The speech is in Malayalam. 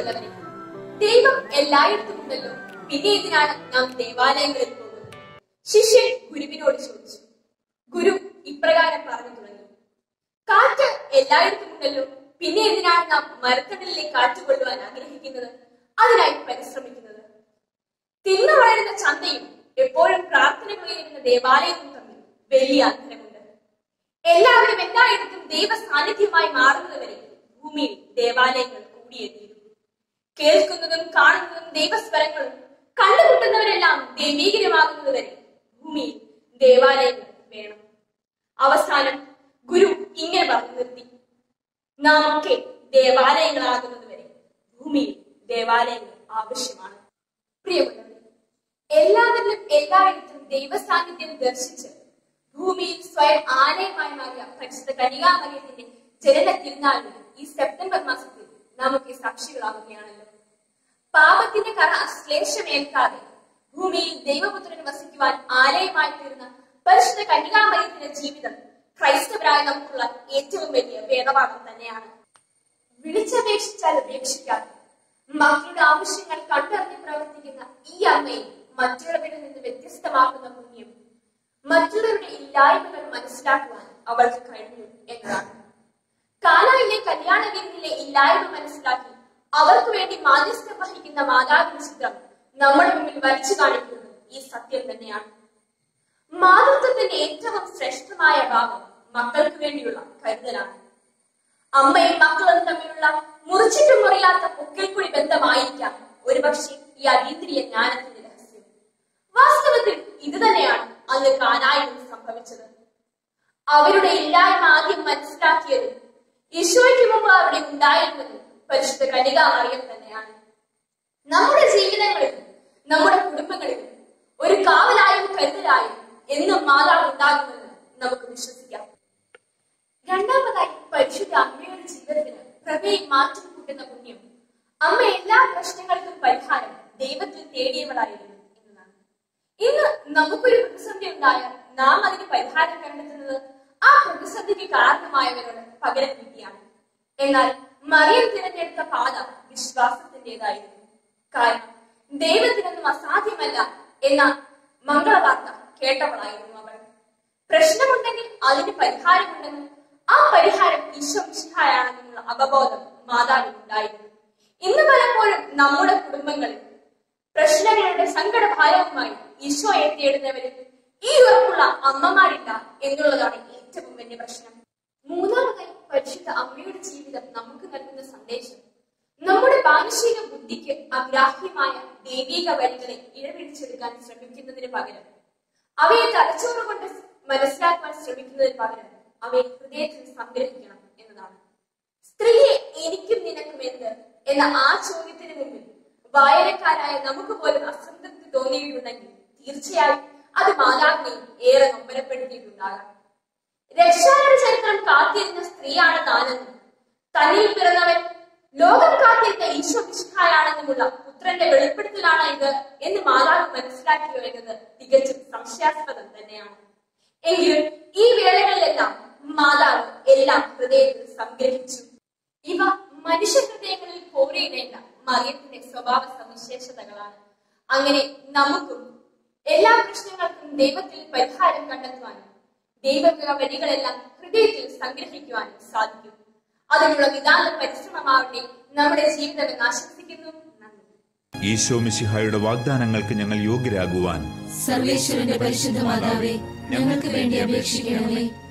പ്രിയമുള്ളവരെ ദൈവം എല്ലായിടത്തും ഉണ്ടല്ലോ പിന്നെ എന്തിനാണ് നാം ദേവാലയങ്ങളിൽ പോകുന്നത് ശിഷ്യൻ ഗുരുവിനോട് ചോദിച്ചു ഗുരു ഇപ്രകാരം പറഞ്ഞു തുടങ്ങി കാറ്റ് എല്ലായിടത്തും ഉണ്ടല്ലോ പിന്നെ എന്തിനാണ് നാം മരത്തണലിലെ കാറ്റ് കൊള്ളുവാൻ ആഗ്രഹിക്കുന്നത് അതിനായി പരിശ്രമിക്കുന്നത് തിന്നു വളരുന്ന ചന്തയും എപ്പോഴും പ്രാർത്ഥനകളിലിരുന്ന ദേവാലയവും തമ്മിൽ വലിയ അന്തരമുണ്ട് എല്ലാവരും എല്ലായിടത്തും ദൈവ സാന്നിധ്യമായി മാറുന്നതുവരെ ഭൂമിയിൽ ദേവാലയങ്ങൾ കൂടിയെത്തിയിരുന്നു കേൾക്കുന്നതും കാണുന്നതും ദൈവസ്വരങ്ങളും കണ്ടുമുട്ടുന്നവരെല്ലാം ദൈവീകരമാകുന്നതുവരെ ഭൂമിയിൽ ദേവാലയങ്ങൾ വേണം അവസാനം ഗുരു ഇങ്ങനെ പറഞ്ഞു നിർത്തി നാം ഒക്കെ ദേവാലയങ്ങളാകുന്നതുവരെ ഭൂമിയിൽ ദേവാലയങ്ങൾ ആവശ്യമാണ് പ്രിയമുള്ളവരെ എല്ലാവരിലും എല്ലായിടത്തും ദൈവസാന്നിധ്യം ദർശിച്ച് ഭൂമിയിൽ സ്വയം ആലയമായി മാറിയ പരിശുദ്ധ കനികാമറിയത്തിന്റെ ജനന തിരുനാളിന് ഈ സെപ്റ്റംബർ മാസത്തിൽ നമുക്ക് സാക്ഷികളാവുകയാണല്ലോ പാപത്തിന്റെ കറ ശ്ലേഷമേൽക്കാതെ ഭൂമിയിൽ ദൈവപുത്രൻ വസിക്കുവാൻ ആലയമായി തീർന്ന പരിശുദ്ധ കന്യകാമറിയത്തിന്റെ ജീവിതം ക്രൈസ്തവരായ നമുക്കുള്ള ഏറ്റവും വലിയ വേദപാഠം തന്നെയാണ് വിളിച്ചപേക്ഷിച്ചാൽ ഉപേക്ഷിക്കാതെ മക്കളുടെ ആവശ്യങ്ങൾ കണ്ടറിഞ്ഞ് പ്രവർത്തിക്കുന്ന ഈ അമ്മയെ മറ്റുള്ളവരിൽ നിന്ന് വ്യത്യസ്തമാക്കുന്ന പുണ്യം മറ്റുള്ളവരുടെ ഇല്ലായ്മകൾ മനസ്സിലാക്കുവാൻ അവൾക്ക് കഴിഞ്ഞു എന്നതാണ് കാനായിലെ കല്യാണ വിരുന്നിലെ ഇല്ലായ്മ മനസ്സിലാക്കി അവർക്ക് വേണ്ടി മാധ്യസ്ഥം വഹിക്കുന്ന മാതാവിന്റെ ചിത്രം നമ്മുടെ മുമ്പിൽ വരച്ചു കാണിക്കുന്നത് ഈ സത്യം തന്നെയാണ് മാതൃത്വത്തിന്റെ ഏറ്റവും ശ്രേഷ്ഠമായ ഭാഗം മക്കൾക്ക് വേണ്ടിയുള്ള കരുതലാണ് അമ്മയും മക്കളും തമ്മിലുള്ള മുറിച്ചിട്ടും മുറിയാത്ത പൊക്കിൽക്കുഴി ബന്ധമായിരിക്കാം ഒരുപക്ഷെ ഈ അതീന്ദ്രിയ ജ്ഞാനത്തിന്റെ രഹസ്യം വാസ്തവത്തിൽ ഇത് തന്നെയാണ് അന്ന് കാനായിലും സംഭവിച്ചത് അവരുടെ ഇല്ലായ്മ ആദ്യം മനസ്സിലാക്കിയത് ഈശോയ്ക്ക് മുമ്പ് അവിടെ ഉണ്ടായിരുന്നത് പരിശുദ്ധ കനികാമറിയം തന്നെയാണ് നമ്മുടെ ജീവിതങ്ങളിലും നമ്മുടെ കുടുംബങ്ങളിലും ഒരു കാവലായും കരുതലായും എന്നും മാതാവ് ഉണ്ടാകുമെന്ന് നമുക്ക് വിശ്വസിക്കാം രണ്ടാമതായി പരിശുദ്ധ അമ്മയുടെ ജീവിതത്തിന് പ്രഭയിൽ മാറ്റം കൂട്ടുന്ന പുണ്യം അമ്മ എല്ലാ പ്രശ്നങ്ങൾക്കും പരിഹാരം ദൈവത്തിൽ തേടിയവളായിരുന്നു എന്നതാണ് ഇന്ന് നമുക്കൊരു പ്രതിസന്ധി ഉണ്ടായാൽ നാം അതിന് പരിഹാരം കണ്ടെത്തുന്നത് ആ പ്രതിസന്ധിക്ക് കാരണമായവരോട് പകരം കിട്ടിയാണ് എന്നാൽ മറിയം തിരഞ്ഞെടുത്ത പാത വിശ്വാസത്തിൻ്റെതായിരുന്നു കാരണം ദൈവത്തിനൊന്നും അസാധ്യമല്ല എന്ന മംഗളവാർത്ത കേട്ടവളായിരുന്നു അവൾ പ്രശ്നമുണ്ടെങ്കിൽ അതിന് പരിഹാരമുണ്ടെന്നും ആ പരിഹാരം ഈശോ മിശിഹായാണെന്നുള്ള അവബോധം മാതാവിന് ഉണ്ടായിരുന്നു ഇന്ന് പലപ്പോഴും നമ്മുടെ കുടുംബങ്ങളിൽ പ്രശ്നങ്ങളുടെ സങ്കടഭാരവുമായി ഈശോയെ തേടുന്നവരിൽ ഈ ഉറപ്പുള്ള അമ്മമാരില്ല എന്നുള്ളതാണ് ഏറ്റവും വലിയ പ്രശ്നം മൂന്നാമതായി പരിശുദ്ധ അമ്മയുടെ ജീവിതം നമുക്ക് നൽകുന്ന സന്ദേശം നമ്മുടെ മാനുഷിക ബുദ്ധിക്ക് അഗ്രാഹ്യമായ ദൈവിക വഴികളെ ഇഴപിടിച്ചെടുക്കാൻ ശ്രമിക്കുന്നതിന് പകരം അവയെ തലച്ചോറ് കൊണ്ട് മനസ്സിലാക്കുവാൻ ശ്രമിക്കുന്നതിന് പകരം അവയെ ഹൃദയത്തിൽ സംഗ്രഹിക്കണം എന്നതാണ് സ്ത്രീയെ എനിക്കും നിനക്കും എന്ത് എന്ന ആ ചോദ്യത്തിന് മുമ്പിൽ വായനക്കാരായ നമുക്ക് പോലും അസംതൃപ്തി തോന്നിയിട്ടുണ്ടെങ്കിൽ തീർച്ചയായും അത് മാതാവിനെയും ഏറെ നൊമ്പരപ്പെടുത്തിയിട്ടുണ്ടാകാം രക്ഷായുടെ ചരിത്രം കാത്തിരുന്ന സ്ത്രീയാണ് താനെന്നും തന്നിൽ പിറന്നവൻ ലോകം കാത്തിരുന്ന ഈശോ മിശിഹായാണെന്നുമുള്ള പുത്രന്റെ വെളിപ്പെടുത്തലാണ് ഇത് എന്ന് മാതാവ് മനസ്സിലാക്കിയോ എന്നത് തികച്ചും സംശയാസ്പദം തന്നെയാണ് എങ്കിലും ഈ വേളകളിലെല്ലാം മാതാവ് എല്ലാം ഹൃദയത്തിൽ സംഗ്രഹിച്ചു ഇവ മനുഷ്യ ഹൃദയങ്ങളിൽ കോറിയിടേണ്ട മറിയത്തിന്റെ സ്വഭാവ സവിശേഷതകളാണ് അങ്ങനെ നമുക്കും എല്ലാ പ്രശ്നങ്ങൾക്കും ദൈവത്തിൽ പരിഹാരം കണ്ടെത്തുവാനും ദൈവക വഴികളെല്ലാം ഹൃദയത്തിൽ സംഗ്രഹിക്കുവാനും സാധിക്കും അതിനുള്ള നിതാന്ത പരിശ്രമമാവട്ടെ നമ്മുടെ ജീവിതം എന്ന് ആശംസിക്കുന്നു നന്ദി ഈശോ മിശിഹായുടെ വാഗ്ദാനങ്ങൾക്ക് ഞങ്ങൾ യോഗ്യരാകുവാൻ സർവേശ്വരന്റെ പരിശുദ്ധ മാതാവേ ഞങ്ങൾക്ക് വേണ്ടി അപേക്ഷിക്കണമേ